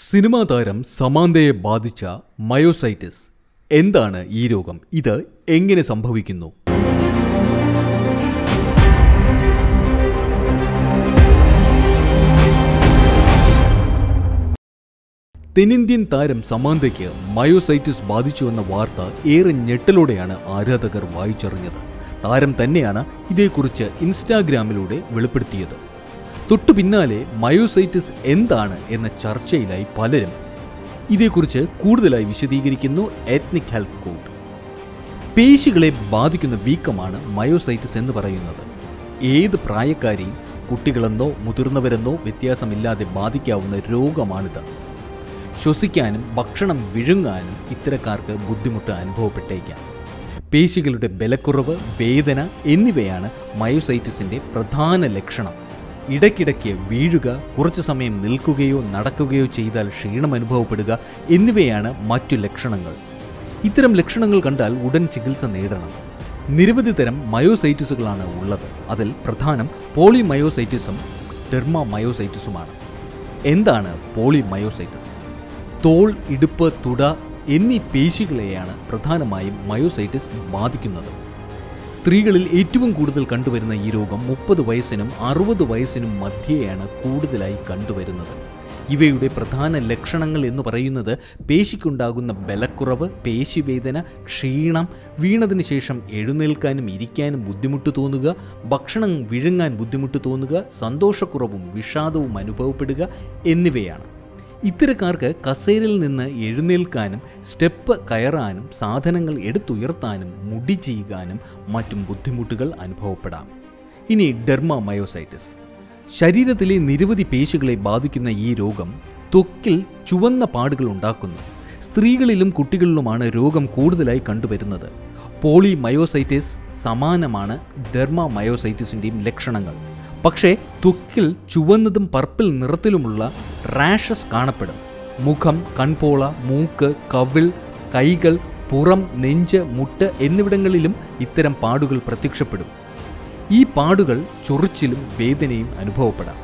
cinema താരം സമാന്തയെ ബാധിച്ച myositis എന്താണ് ഈ രോഗം ഇത് എങ്ങനെ സംഭവിക്കുന്നു തെന്നിന്ത്യൻ താരം സമാന്തയ്ക്ക് മയോസൈറ്റിസ് ബാധിച്ചുവെന്ന വാർത്ത ഏറെ ഞെട്ടലോടെയാണ് ആരാധകർ വായിച്ചറിഞ്ഞത് താരം തന്നെയാണ് ഇതേക്കുറിച്ച് ഇൻസ്റ്റാഗ്രാമിലൂടെ വെളിപ്പെടുത്തിയത് തൊട്ടു പിന്നാലെ മയോസൈറ്റിസ് എന്താണ് എന്ന ചർച്ചയിലായി പലരും ഇതേക്കുറിച്ച് കൂടുതലായി വിശദീകരിക്കുന്നു എത്നിക് ഹെൽത്ത് കോഡ് പേശികളെ ബാധിക്കുന്ന വീക്കമാണ് മയോസൈറ്റിസ് എന്ന് പറയുന്നത് ഏത് പ്രായക്കാരെയും കുട്ടികളെന്നോ മുതിർന്നവരെന്നോ വ്യത്യാസമില്ലാതെ ബാധിക്കാവുന്ന രോഗമാണിത് ശ്വസിക്കാനും ഭക്ഷണം വിഴുങ്ങാനും ഇത്തരക്കാർക്ക് ബുദ്ധിമുട്ട് അനുഭവപ്പെട്ടേക്കാം പേശികളുടെ ബലക്കുറവ് വേദന എന്നിവയാണ് മയോസൈറ്റിസിൻ്റെ പ്രധാന ലക്ഷണം ഇടയ്ക്കിടയ്ക്ക് വീഴുക കുറച്ചു സമയം നിൽക്കുകയോ നടക്കുകയോ ചെയ്താൽ ക്ഷീണം അനുഭവപ്പെടുക എന്നിവയാണ് മറ്റു ലക്ഷണങ്ങൾ ഇത്തരം ലക്ഷണങ്ങൾ കണ്ടാൽ ഉടൻ ചികിത്സ നേടണം നിരവധി തരം മയോസൈറ്റിസുകളാണ് ഉള്ളത് അതിൽ പ്രധാനം പോളിമയോസൈറ്റിസും ഡെർമാമയോസൈറ്റിസുമാണ് എന്താണ് പോളിമയോസൈറ്റിസ് തോൾ ഇടുപ്പ് തുട എന്നീ പേശികളെയാണ് പ്രധാനമായും മയോസൈറ്റിസ് ബാധിക്കുന്നത് സ്ത്രീകളിൽ ഏറ്റവും കൂടുതൽ കണ്ടുവരുന്ന ഈ രോഗം മുപ്പത് വയസ്സിനും അറുപത് വയസ്സിനും മധ്യേയാണ് കൂടുതലായി കണ്ടുവരുന്നത് ഇവയുടെ പ്രധാന ലക്ഷണങ്ങൾ എന്ന് പറയുന്നത് പേശിക്കുണ്ടാകുന്ന ബലക്കുറവ് പേശിവേദന ക്ഷീണം വീണതിന് ശേഷം എഴുന്നേൽക്കാനും ഇരിക്കാനും ബുദ്ധിമുട്ട് തോന്നുക ഭക്ഷണം വിഴുങ്ങാൻ ബുദ്ധിമുട്ട് തോന്നുക സന്തോഷക്കുറവും വിഷാദവും അനുഭവപ്പെടുക എന്നിവയാണ് ഇത്തരക്കാർക്ക് കസേരയിൽ നിന്ന് എഴുന്നേൽക്കാനും സ്റ്റെപ്പ് കയറാനും സാധനങ്ങൾ എടുത്തുയർത്താനും മുടി ചെയ്യാനും മറ്റും ബുദ്ധിമുട്ടുകൾ അനുഭവപ്പെടാം ഇനി ഡെർമാമയോസൈറ്റിസ് ശരീരത്തിലെ നിരവധി പേശികളെ ബാധിക്കുന്ന ഈ രോഗം ത്വക്കിൽ ചുവന്ന പാടുകൾ ഉണ്ടാക്കുന്നു സ്ത്രീകളിലും കുട്ടികളിലുമാണ് രോഗം കൂടുതലായി കണ്ടുവരുന്നത് പോളിമയോസൈറ്റിസ് സമാനമാണ് ഡെർമാമയോസൈറ്റിസിൻ്റെയും ലക്ഷണങ്ങൾ പക്ഷേ ത്വക്കിൽ ചുവന്നതും പർപ്പിൾ നിറത്തിലുമുള്ള റാഷസ് കാണപ്പെടും മുഖം കൺപോള മൂക്ക് കവിൾ കൈകൾ പുറം നെഞ്ച് മുട്ട് എന്നിവിടങ്ങളിലും ഇത്തരം പാടുകൾ പ്രത്യക്ഷപ്പെടും ഈ പാടുകൾ ചൊറിച്ചിലും വേദനയും അനുഭവപ്പെടാം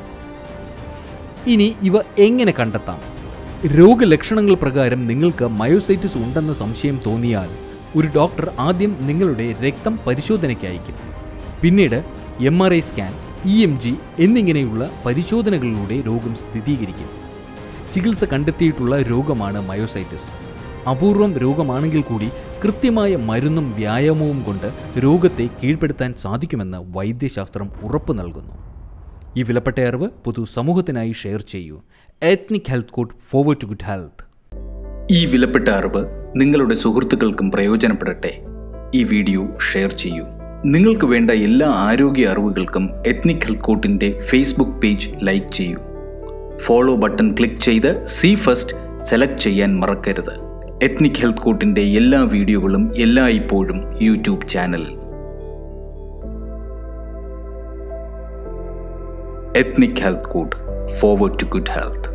ഇനി ഇവ എങ്ങനെ കണ്ടെത്താം രോഗലക്ഷണങ്ങൾ പ്രകാരം നിങ്ങൾക്ക് മയോസൈറ്റിസ് ഉണ്ടെന്ന് സംശയം തോന്നിയാൽ ഒരു ഡോക്ടർ ആദ്യം നിങ്ങളുടെ രക്തം പരിശോധനയ്ക്ക് അയക്കും പിന്നീട് M R I scan E M G എന്നിങ്ങനെയുള്ള പരിശോധനകളിലൂടെ രോഗം സ്ഥിരീകരിക്കും ചികിത്സ കണ്ടെത്തിയിട്ടുള്ള രോഗമാണ് മയോസൈറ്റിസ് അപൂർവം രോഗമാണെങ്കിൽ കൂടി കൃത്യമായ മരുന്നും വ്യായാമവും കൊണ്ട് രോഗത്തെ കീഴ്പ്പെടുത്താൻ സാധിക്കുമെന്ന് വൈദ്യശാസ്ത്രം ഉറപ്പു നൽകുന്നു ഈ വിലപ്പെട്ട അറിവ് പൊതു സമൂഹത്തിനായി ഷെയർ ചെയ്യൂ ethnic health code forward to good health ഈ വിലപ്പെട്ട അറിവ് നിങ്ങളുടെ സുഹൃത്തുക്കൾക്കും പ്രയോജനപ്പെടട്ടെ ഈ വീഡിയോ ഷെയർ ചെയ്യൂ നിങ്ങൾക്ക് വേണ്ട എല്ലാ ആരോഗ്യ അറിവുകൾക്കും എത്നിക് ഹെൽത്ത് കോട്ടിൻ്റെ ഫേസ്ബുക്ക് പേജ് ലൈക്ക് ചെയ്യൂ ഫോളോ ബട്ടൺ ക്ലിക്ക് ചെയ്ത് സി ഫസ്റ്റ് സെലക്ട് ചെയ്യാൻ മറക്കരുത് എത്നിക് ഹെൽത്ത് കോട്ടിൻ്റെ എല്ലാ വീഡിയോകളും എല്ലായ്പ്പോഴും യൂട്യൂബ് ചാനലിൽ ethnic health code forward to good health